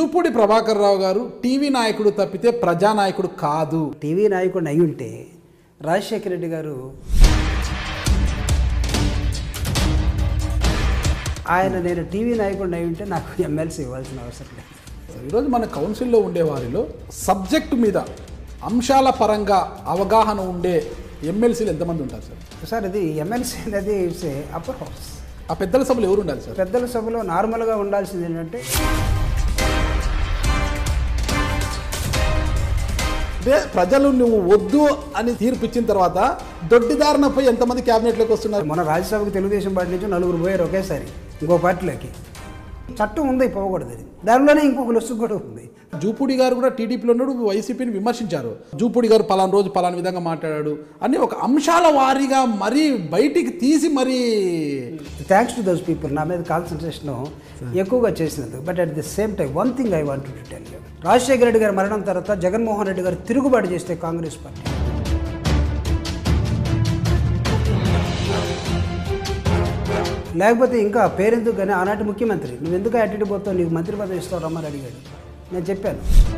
జూపూడి ప్రభాకర్ రావు గారు టీవీ నాయకుడు తప్పితే ప్రజానాయకుడు కాదు టీవీ నాయకుడిని అయి ఉంటే రాజశేఖర రెడ్డి గారు ఆయన నేను టీవీ నాయకుడిని అయి ఉంటే నాకు ఎమ్మెల్సీ ఇవ్వాల్సిన అవసరం లేదు ఈరోజు మన కౌన్సిల్లో ఉండే వారిలో సబ్జెక్టు మీద అంశాల పరంగా అవగాహన ఉండే ఎమ్మెల్సీలు ఎంతమంది ఉంటారు సార్ సార్ ఇది ఎమ్మెల్సీ అనేది ఇట్స్ ఏ అప్పర్ హౌస్ ఆ పెద్దల సభలు ఎవరు ఉండాలి సార్ పెద్దల సభలో నార్మల్గా ఉండాల్సింది ఏంటంటే అంటే ప్రజలు నువ్వు వద్దు అని తీర్పు ఇచ్చిన తర్వాత దొడ్డిదారినపై ఎంతమంది క్యాబినెట్లోకి వస్తున్నారు మన రాజ్యసభకు తెలుగుదేశం పార్టీ నుంచి నలుగురు పోయారు ఒకేసారి ఇంకో పార్టీలోకి చట్టం ఉంది పోకూడదు అది దానిలోనే ఇంకొక లొస్సు కూడా ఉంది జూపూడి గారు కూడా టీడీపీలో ఉన్నాడు వైసీపీని విమర్శించారు జూపూడి గారు పలానా రోజు పలానా విధంగా మాట్లాడాడు అని ఒక అంశాల వారీగా మరీ బయటికి తీసి మరీ థ్యాంక్స్ టు దోస్ పీపుల్ నా మీద కాన్సన్ట్రేషన్ ఎక్కువగా చేసినందుకు but at the same time one thing I want to tell you Rajasekhara Reddy గారి మరణం తర్వాత జగన్మోహన్ రెడ్డి గారు తిరుగుబాటు చేస్తే కాంగ్రెస్ పార్టీ లేకపోతే ఇంకా పేరెందుకు కానీ ఆనాటి ముఖ్యమంత్రి నువ్వు ఎందుకు అటు పోతావు నీకు మంత్రి పదవి ఇస్తావు రమ్మని అడిగాడు నేను చెప్పాను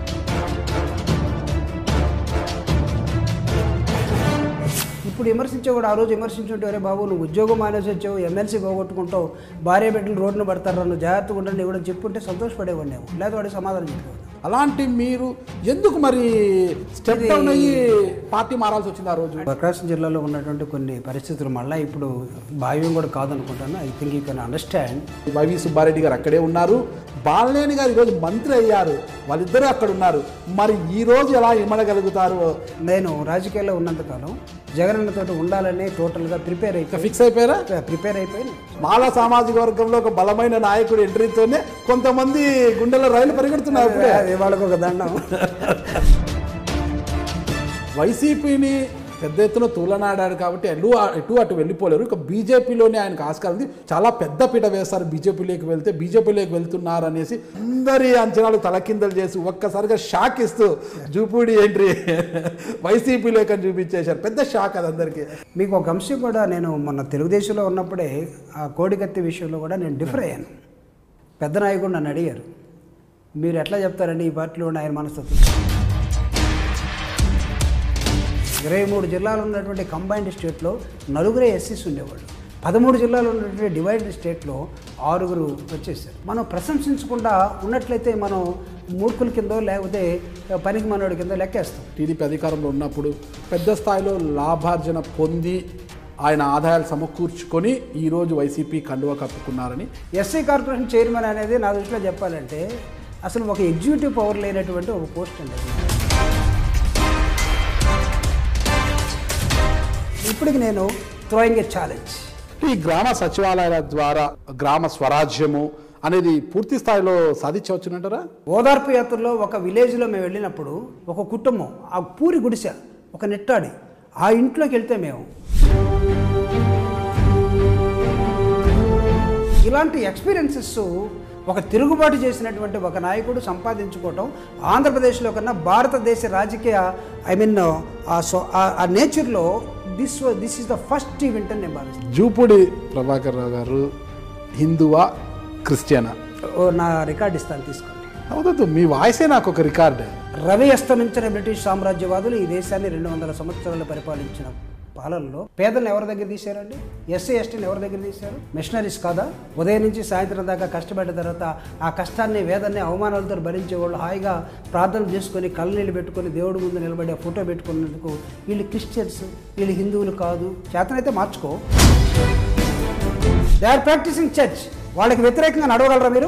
ఇప్పుడు విమర్శించేవాడు ఆ రోజు విమర్శించుంటే అరే బాబు నువ్వు ఉద్యోగం మానేసి వచ్చావు ఎమ్మెల్సీ పోగొట్టుకుంటావు భార్య బిడ్డలు రోడ్డున పడతారు నువ్వు జాగ్రత్తగా ఉండండి ఇవ్వడం చెప్పుంటే సంతోషపడేవాడిని నేను లేదా వాడి సమాధానం చెప్పేవాడు అలాంటి మీరు ఎందుకు మరి స్టెప్ డౌన్ అయ్యి పార్టీ మారాల్సి వచ్చింది ఆ రోజు ప్రకాశం జిల్లాలో ఉన్నటువంటి కొన్ని పరిస్థితులు మళ్ళీ ఇప్పుడు భావ్యం కూడా కాదనుకుంటాను I think you can understand YV Subbareddy గారు అక్కడే ఉన్నారు బాలనేని గారు ఈరోజు మంత్రి అయ్యారు వాళ్ళిద్దరూ అక్కడ ఉన్నారు మరి ఈ రోజు ఎలా ఇమ్మడగలుగుతారు నేను రాజకీయాల్లో ఉన్నంతకాలం జగనన్నతో ఉండాలని టోటల్గా ప్రిపేర్ అయిపోయి ఫిక్స్ అయిపోయారా ప్రిపేర్ అయిపోయి మాల సామాజిక వర్గంలో ఒక బలమైన నాయకుడు ఎంట్రీతోనే కొంతమంది గుండెల రైలు పరిగెడుతున్నారు అప్పుడే అది వాళ్ళకు ఒక దండం వైసీపీని పెద్ద ఎత్తున తూలనాడాడు కాబట్టి ఎటు ఎటు అటు వెళ్ళిపోలేరు ఇక బీజేపీలోనే ఆయనకు ఆస్కారం ఉంది చాలా పెద్ద పీట వేస్తారు బీజేపీలోకి వెళ్తే బీజేపీలోకి వెళ్తున్నారు అనేసి అందరి అంచనాలు తలకిందలు చేసి ఒక్కసారిగా షాక్ ఇస్తూ జూపూడి ఎంట్రీ వైసీపీలోకి అని చూపించేశారు పెద్ద షాక్ అది అందరికీ మీకు ఒక అంశం కూడా నేను మొన్న తెలుగుదేశంలో ఉన్నప్పుడే ఆ కోడికత్తి విషయంలో కూడా నేను డిఫర్ అయ్యాను పెద్ద నాయకుడు నన్ను అడిగారు మీరు ఎట్లా చెప్తారండి ఈ పార్టీలో ఉన్న ఆయన మనస్తత్వం ఇరవై మూడు జిల్లాలు ఉన్నటువంటి కంబైన్డ్ స్టేట్లో నలుగురే ఎస్సీస్ ఉండేవాళ్ళు పదమూడు జిల్లాలు ఉన్నటువంటి డివైడెడ్ స్టేట్లో ఆరుగురు వచ్చేసారు మనం ప్రశంసించకుండా ఉన్నట్లయితే మనం మూర్ఖుల కిందో లేకపోతే పనికి మనోడి కిందో లెక్కేస్తాం టీడీపీ అధికారంలో ఉన్నప్పుడు పెద్ద స్థాయిలో లాభార్జన పొంది ఆయన ఆదాయాలు సమకూర్చుకొని ఈరోజు వైసీపీ కండువా కప్పుకున్నారని ఎస్సీ కార్పొరేషన్ చైర్మన్ అనేది నా దృష్టిలో చెప్పాలంటే అసలు ఒక ఎగ్జిక్యూటివ్ పవర్ లేనటువంటి ఒక పోస్ట్ అండి అది ఇప్పటికి నేను థ్రోయింగ్ ఏ ఛాలెంజ్ ఈ గ్రామ సచివాలయాల ద్వారా గ్రామ స్వరాజ్యము అనేది పూర్తి స్థాయిలో సాధించవచ్చునంటారా ఓదార్పు యాత్రలో ఒక విలేజ్లో మేము వెళ్ళినప్పుడు ఒక కుటుంబం ఆ పూరి గుడిసె ఒక నెట్టాడి ఆ ఇంట్లోకి వెళ్తే మేము ఇలాంటి ఎక్స్పీరియన్సెస్ ఒక తిరుగుబాటు చేసినటువంటి ఒక నాయకుడు సంపాదించుకోవటం ఆంధ్రప్రదేశ్లో కన్నా భారతదేశ రాజకీయ ఐ మీన్ ఆ నేచర్లో this this is the first event అని నేను భావిస్తాను జూపూడి ప్రభాకర్ రావు గారు హిందువా క్రిస్టియనా ఓ, నా రికార్డ్ ఇస్తాను తీసుకోండి అవుతుంది మీ వాయిసే నాకు ఒక రికార్డ్ రవి అస్తమించిన బ్రిటిష్ సామ్రాజ్యవాదులు ఈ దేశాన్ని రెండు వందల సంవత్సరాలు పరిపాలించిన పాలనలో పేదలను ఎవరి దగ్గర తీశారండి ఎస్సీ ఎస్టీని ఎవరి దగ్గర తీశారు మిషనరీస్ కాదా ఉదయం నుంచి సాయంత్రం దాకా కష్టపడ్డ తర్వాత ఆ కష్టాన్ని వేదాన్ని అవమానాలతో భరించే వాళ్ళు హాయిగా ప్రార్థన చేసుకొని కళ్ళనీళ్ళు పెట్టుకొని దేవుడి ముందు నిలబడి ఆ ఫోటో పెట్టుకున్నందుకు వీళ్ళు క్రిస్టియన్స్ వీళ్ళు హిందువులు కాదు చేతనైతే మార్చుకో దే ఆర్ ప్రాక్టీసింగ్ చర్చ్ వాళ్ళకి వ్యతిరేకంగా నడవగలరా మీరు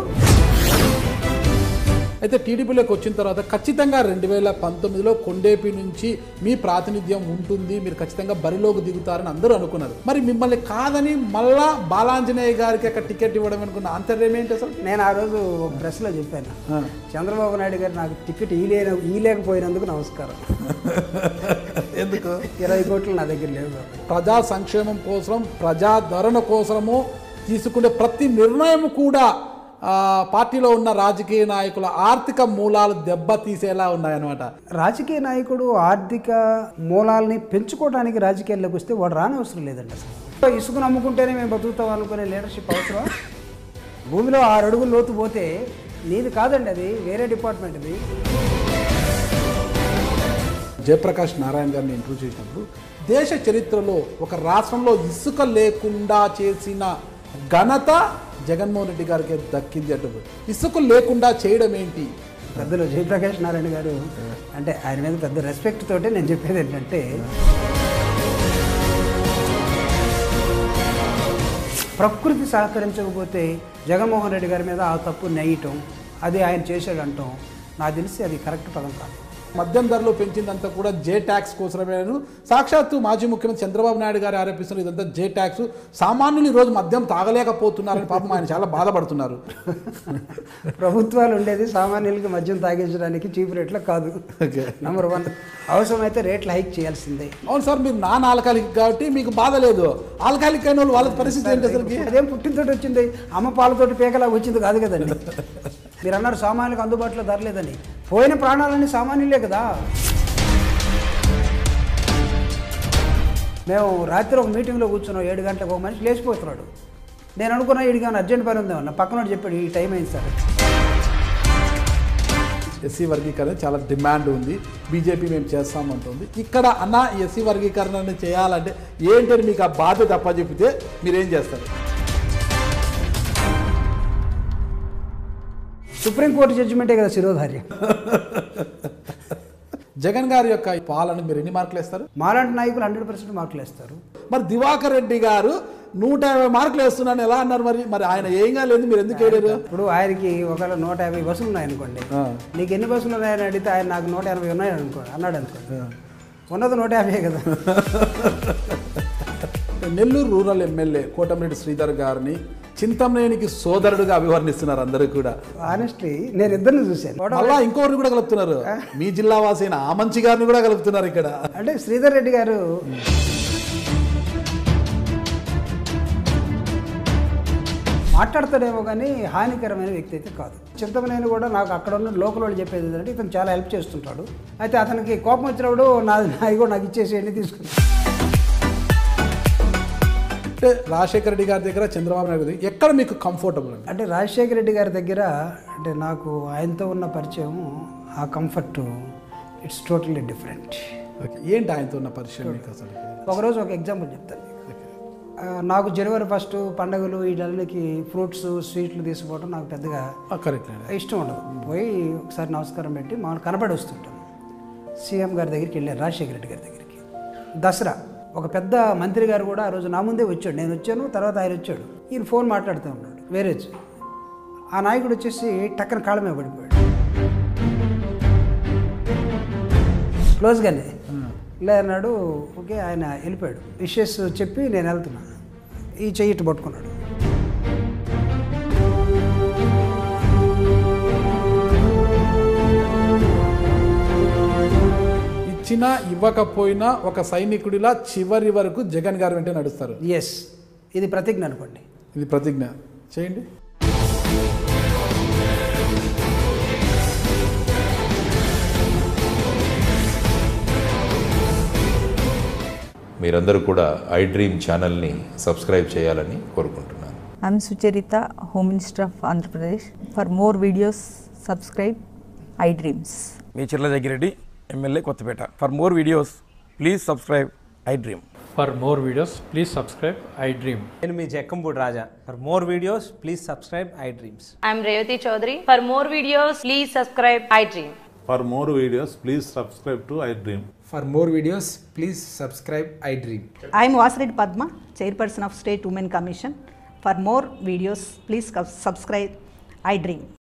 అయితే టీడీపీలోకి వచ్చిన తర్వాత ఖచ్చితంగా రెండు వేల పంతొమ్మిదిలో కొండేపి నుంచి మీ ప్రాతినిధ్యం ఉంటుంది మీరు ఖచ్చితంగా బరిలోకి దిగుతారని అందరూ అనుకున్నారు మరి మిమ్మల్ని కాదని మళ్ళా బాలాంజనేయ గారికి అక్కడ టికెట్ ఇవ్వడం అనుకున్న అంతర్యం ఏంటి అసలు నేను ఆ రోజు ఒక ప్రెస్లో చెప్పాను ఆ. చంద్రబాబు నాయుడు గారు నాకు టికెట్ ఇయలే ఇయలేకపోయినందుకు నమస్కారం ఎందుకు ఇరవై కోట్లు నా దగ్గర లేవు ప్రజా సంక్షేమం కోసం ప్రజాదరణ కోసము తీసుకునే ప్రతి నిర్ణయం కూడా ఆ, పార్టీలో ఉన్న రాజకీయ నాయకుల ఆర్థిక మూలాలు దెబ్బ తీసేలా ఉన్నాయన్నమాట రాజకీయ నాయకుడు ఆర్థిక మూలాల్ని పెంచుకోవడానికి రాజకీయాల్లోకి వస్తే వాడు రానవసరం లేదండి అసలు ఇసుక నమ్ముకుంటేనే మేము బతుకుతాం అనుకునే లీడర్షిప్ అవసరం భూమిలో ఆరు అడుగులు లోతు పోతే నీది కాదండి అది వేరే డిపార్ట్మెంట్ ఇది జయప్రకాష్ నారాయణ గారిని ఇంటర్వ్యూ చేసినప్పుడు దేశ చరిత్రలో ఒక రాష్ట్రంలో ఇసుక లేకుండా చేసిన ఘనత జగన్మోహన్ రెడ్డి గారికి దక్కింది అంటారు ఇసుక లేకుండా చేయడం ఏంటి పెద్దలు జయప్రకాష్ నారాయణ గారు అంటే ఆయన మీద పెద్ద రెస్పెక్ట్ తోటే నేను చెప్పేది ఏంటంటే ప్రకృతి సహకరించకపోతే జగన్మోహన్ రెడ్డి గారి మీద ఆ తప్పు నెయ్యటం అది ఆయన చేశాడు అంటాం నాకు తెలిసి అది కరెక్ట్ పదం కాదు మద్యం ధరలు పెంచిందంతా కూడా జే ట్యాక్స్ కోసమేను సాక్షాత్తు మాజీ ముఖ్యమంత్రి చంద్రబాబు నాయుడు గారు ఆరోపిస్తున్నారు ఇదంతా జే ట్యాక్స్ సామాన్యులు ఈరోజు మద్యం తాగలేకపోతున్నారని పాపం ఆయన చాలా బాధపడుతున్నారు ప్రభుత్వాలు ఉండేది సామాన్యులకి మద్యం తాగించడానికి చీప్ రేట్లో కాదు ఓకే నెంబర్ వన్ అవసరమైతే రేట్లు హైక్ చేయాల్సిందే అవును సార్ మీరు నాన్ ఆల్కహాలిక్ కాబట్టి మీకు బాధ లేదు ఆల్కహాలిక్ అయిన వాళ్ళు వాళ్ళ పరిస్థితి ఏంటి అసలుకి అదేం పుట్టినతోటి వచ్చింది అమ్మ పాలతోటి పేకలా వచ్చింది కాదు కదండి మీరు అన్నారు సామాన్యులకు అందుబాటులో ధర లేదని పోయిన ప్రాణాలన్నీ సామాన్యులే కదా మేము రాత్రి ఒక మీటింగ్లో కూర్చున్నాం ఏడు గంటలకు ఒక మనిషి లేచిపోతున్నాడు నేను అనుకున్నా వీడికి ఏమైనా అర్జెంట్ పని ఉందేమన్నా పక్కన చెప్పాడు ఈ టైం అయింది సార్ ఎస్సీ వర్గీకరణ చాలా డిమాండ్ ఉంది బీజేపీ మేము చేస్తామంటుంది ఇక్కడ అన్న ఎస్సీ వర్గీకరణని చేయాలంటే ఏంటని మీకు ఆ బాధ్యత అప్పచెప్పితే మీరేం చేస్తారు సుప్రీంకోర్టు జడ్జిమెంటే కదా శిరోధార్యం జగన్ గారి యొక్క ఈ పాలన మీరు ఎన్ని మార్కులు వేస్తారు మాలాంటి నాయకులు హండ్రెడ్ పర్సెంట్ మార్కులు వేస్తారు మరి దివాకర్ రెడ్డి గారు నూట యాభై మార్కులు వేస్తున్నాను ఎలా అన్నారు మరి మరి ఆయన ఏం కాలేదు మీరు ఎందుకు వేయలేరు ఇప్పుడు ఆయనకి ఒకవేళ నూట యాభై బస్సులు ఉన్నాయనుకోండి ఆ. నీకు ఎన్ని బస్సులు ఉన్నాయని అడిగితే ఆయన నాకు నూట ఎనభై ఉన్నాయని అనుకో అన్నాడు అనుకోండి ఉన్నది నూట యాభై కదా నెల్లూరు రూరల్ ఎమ్మెల్యే కోటమిరెడ్డి శ్రీధర్ గారిని చింతమనేనికి సోదరుడుగా అభివర్ణిస్తున్నారు అందరూ కూడా ఆనెస్ట్లీ నేను ఇద్దరిని చూశాను మళ్ళా ఇంకొకరిని కూడా కలుపుతున్నారు మీ జిల్లా వాసి అయిన ఆమంచి గారిని కూడా కలుపుతున్నారు ఇక్కడ అంటే శ్రీధర్ రెడ్డి గారు మాట్లాడతాడేమో కానీ హానికరమైన వ్యక్తి అయితే కాదు చింతమనేని కూడా నాకు అక్కడ ఉన్న లోకల్ వాళ్ళు చెప్పేది ఏంటంటే ఇతను చాలా హెల్ప్ చేస్తుంటాడు అయితే అతనికి కోపం వచ్చినప్పుడు నాది నాది కూడా నాకు ఇచ్చేసేయండి తీసుకుని అంటే రాజశేఖర రెడ్డి గారి దగ్గర చంద్రబాబు నాయుడు దగ్గర ఎక్కడ మీకు కంఫర్టబుల్ అండి అంటే రాజశేఖర రెడ్డి గారి దగ్గర అంటే నాకు ఆయనతో ఉన్న పరిచయం ఆ comfort it's totally different okay ఏంటి ఆయనతో ఉన్న పరిచయం మీకు అసలు ఒకరోజు ఒక ఎగ్జాంపుల్ చెప్తాను మీకు. ఆ, నాకు జనవరి ఫస్ట్ పండగలు వీటన్నిటికి ఫ్రూట్స్ స్వీట్లు తీసుకోవడం నాకు పెద్దగా కరెక్ట్ అండి ఇష్టం ఉండదు పోయి ఒకసారి నమస్కారం పెట్టి మామూలు కనపడి వస్తుంటాను సీఎం గారి దగ్గరికి వెళ్ళాను రాజశేఖర రెడ్డి గారి దగ్గరికి దసరా ఒక పెద్ద మంత్రి గారు కూడా ఆ రోజు నా ముందే వచ్చాడు నేను వచ్చాను తర్వాత ఆయన వచ్చాడు ఈయన ఫోన్ మాట్లాడుతూ ఉన్నాడు వేరే ఆ నాయకుడు వచ్చేసి టక్కన కాళ్ళ మీద పడిపోయాడు క్లోజ్గానే లే అన్నాడు ఓకే ఆయన వెళ్ళిపోయాడు విషెస్ చెప్పి నేను వెళ్తున్నా ఈ చెయ్యి ఇటు పట్టుకున్నాడు ఇచ్చినా ఇవ్వకపోయినా ఒక సైనికుడిలా చివరి వరకు జగన్ గారు వెంటే నడుస్తారు ఎస్ ఇది ప్రతిజ్ఞ అనుకోండి ఇది ప్రతిజ్ఞ చేయండి మీరందరూ కూడా ఐ డ్రీమ్ ఛానల్ని సబ్స్క్రైబ్ చేయాలని కోరుకుంటున్నాను I'm Sucharita, Home Minister of Andhra Pradesh. For more videos, subscribe iDreams. మీ Chirla Jaggireddy MLA Kothapeta for more videos please subscribe iDream For more videos, please subscribe I Dream. నేను మీ Jakkampudi Raja for more videos please subscribe iDreams I'm Revati Chaudhary. For more videos, please subscribe iDream. For more videos, please subscribe to iDream. For more videos, please subscribe iDream. I am Vasireddy Padma, Chairperson of State Women Commission. For more videos, please subscribe iDream.